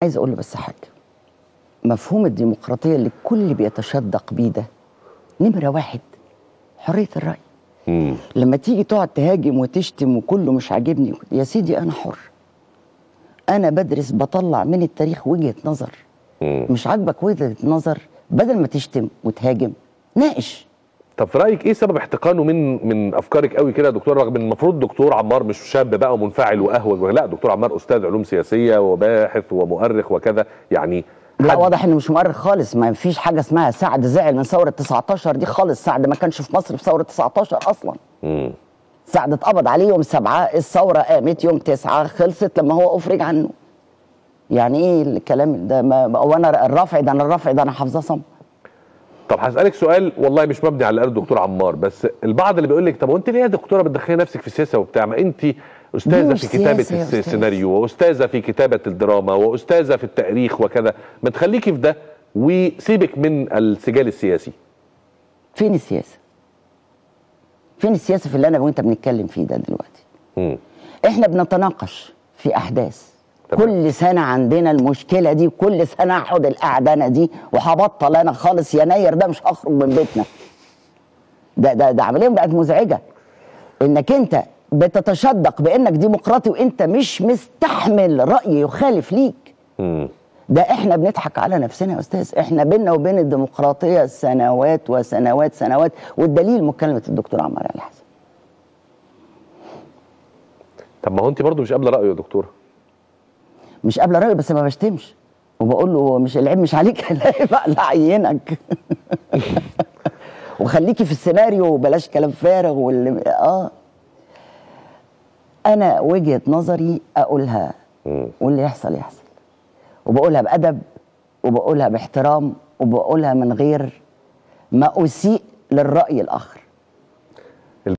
عايز اقول له بس حاجه مفهوم الديمقراطيه اللي الكل بيتشدق بيه ده نمره واحد حريه الراي مم. لما تيجي تقعد تهاجم وتشتم وكله مش عاجبني يا سيدي انا حر انا بدرس بطلع من التاريخ وجهه نظر مم. مش عاجبك وجهه نظر بدل ما تشتم وتهاجم ناقش طب في رايك ايه سبب احتقانه من من افكارك قوي كده يا دكتور رغم ان المفروض دكتور عمار مش شاب بقى ومنفعل واهوج لا دكتور عمار استاذ علوم سياسيه وباحث ومؤرخ وكذا يعني لا حد- واضح انه مش مؤرخ خالص ما فيش حاجه اسمها سعد زعل من ثوره 19 دي خالص سعد ما كانش في مصر في ثوره 19 اصلا مم. سعد اتقبض عليه يوم سبعة الثورة قامت يوم تسعة خلصت لما هو أفرج عنه يعني ايه الكلام ده ما هو انا الرفع ده انا الرفع ده انا حافظاه صم طب هسالك سؤال والله مش مبني على قلب دكتور عمار بس البعض اللي بيقول لك طب وانت ليه يا دكتوره بتدخلي نفسك في السياسه وبتاع ما انت استاذه مش في كتابه سياسة يا الس- أستاذ. السيناريو واستاذه في كتابه الدراما واستاذه في التاريخ وكذا ما تخليكي في ده وسيبك من السجال السياسي فين السياسة فين السياسة في اللي انا وانت بنتكلم فيه ده دلوقتي مم. احنا بنتناقش في احداث تمام. كل سنة عندنا المشكلة دي كل سنة اقعد القعدانة دي وهبطل انا خالص يناير ده مش هخرج من بيتنا ده ده ده عملية بقت مزعجة انك انت بتتشدق بانك ديمقراطي وانت مش مستحمل رأي يخالف ليك مم. ده احنا بنضحك على نفسنا يا استاذ احنا بينا وبين الديمقراطيه سنوات وسنوات سنوات والدليل مكالمه الدكتور عمار علي حسن طب ما هو انت برضه مش قابله رايه يا دكتوره مش قابله رايه بس ما بشتمش وبقول له مش العيب مش عليك لا بقى لا عينك وخليكي في السيناريو وبلاش كلام فارغ واللي اه انا وجهه نظري اقولها مم. واللي يحصل يحصل وبقولها بأدب وبقولها باحترام وبقولها من غير ما أسيء للرأي الآخر